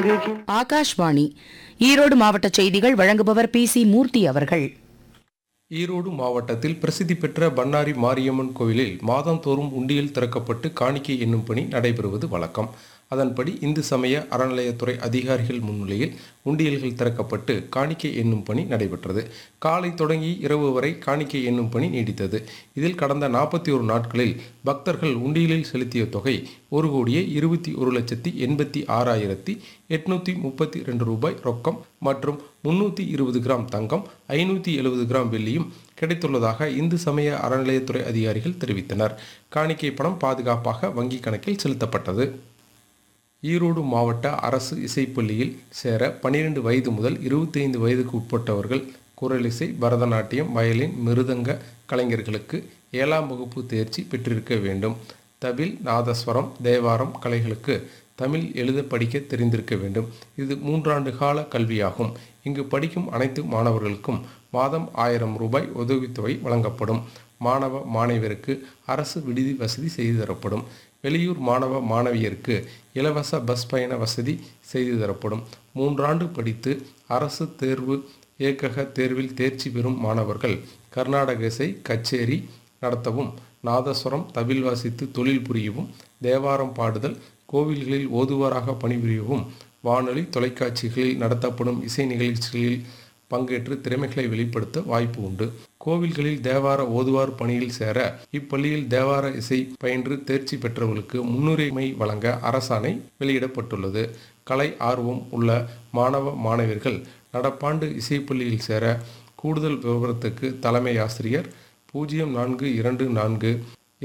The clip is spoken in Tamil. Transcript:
ஆகாஷ்வாணி ஈரோடு மாவட்ட செய்திகள் வழங்குபவர் பி சி மூர்த்தி அவர்கள் ஈரோடு மாவட்டத்தில் பிரசித்தி பெற்ற பண்ணாரி மாரியம்மன் கோவிலில் மாதந்தோறும் உண்டியல் திறக்கப்பட்டு காணிக்கை என்னும் பணி நடைபெறுவது வழக்கம் அதன்படி இந்து சமய அறநிலையத்துறை அதிகாரிகள் முன்னிலையில் உண்டியல்கள் திறக்கப்பட்டு காணிக்கை என்னும் பணி நடைபெற்றது காலை தொடங்கி இரவு வரை காணிக்கை என்னும் பணி நீடித்தது இதில் கடந்த நாற்பத்தி ஒரு நாட்களில் பக்தர்கள் உண்டியலில் செலுத்திய தொகை ஒரு கோடியே இருபத்தி ஒரு லட்சத்தி எண்பத்தி ஆறாயிரத்தி எட்நூற்றி முப்பத்தி ரெண்டு ரூபாய் ரொக்கம் மற்றும் முன்னூற்றி இருபது கிராம் தங்கம் ஐநூற்றி எழுபது கிராம் வெள்ளியும் கிடைத்துள்ளதாக இந்து சமய அறநிலையத்துறை அதிகாரிகள் தெரிவித்தனர் காணிக்கை பணம் பாதுகாப்பாக வங்கி கணக்கில் செலுத்தப்பட்டது ஈரோடு மாவட்ட அரசு இசைப்பள்ளியில் சேர பன்னிரண்டு வயது முதல் இருபத்தைந்து வயதுக்கு உட்பட்டவர்கள் குரலிசை பரதநாட்டியம் வயலின் மிருதங்க கலைஞர்களுக்கு ஏழாம் வகுப்பு தேர்ச்சி பெற்றிருக்க வேண்டும் தவில் நாதஸ்வரம் தேவாரம் கலைகளுக்கு தமிழ் எழுத படிக்க தெரிந்திருக்க வேண்டும் இது மூன்றாண்டு கால கல்வியாகும் இங்கு படிக்கும் அனைத்து மாணவர்களுக்கும் மாதம் ஆயிரம் ரூபாய் உதவித்தொகை வழங்கப்படும் மாணவ மாணவியருக்கு அரசு விடுதி வசதி செய்து தரப்படும் வெளியூர் மாணவ மாணவியருக்கு இலவச பஸ் பயண வசதி செய்து தரப்படும் மூன்றாண்டு படித்து அரசு தேர்வு இயக்கக தேர்வில் தேர்ச்சி பெறும் மாணவர்கள் கர்நாடக இசை கச்சேரி நடத்தவும் நாதஸ்வரம் தவில் வாசித்து தொழில் புரியவும் தேவாரம் பாடுதல் கோவில்களில் ஓதுவாராக பணிபுரியவும் வானொலி தொலைக்காட்சிகளில் நடத்தப்படும் இசை நிகழ்ச்சிகளில் பங்கேற்று திறமைகளை வெளிப்படுத்த வாய்ப்பு உண்டு கோவில்களில் தேவார ஓதுவார் பணியில் சேர இப்பள்ளியில் தேவார இசை பயின்று தேர்ச்சி பெற்றவர்களுக்கு முன்னுரிமை வழங்க அரசாணை வெளியிடப்பட்டுள்ளது கலை ஆர்வம் உள்ள மாணவ மாணவியர்கள் நடப்பாண்டு இசைப்பள்ளியில் சேர கூடுதல் விவரத்துக்கு தலைமை ஆசிரியர் பூஜ்ஜியம் நான்கு இரண்டு நான்கு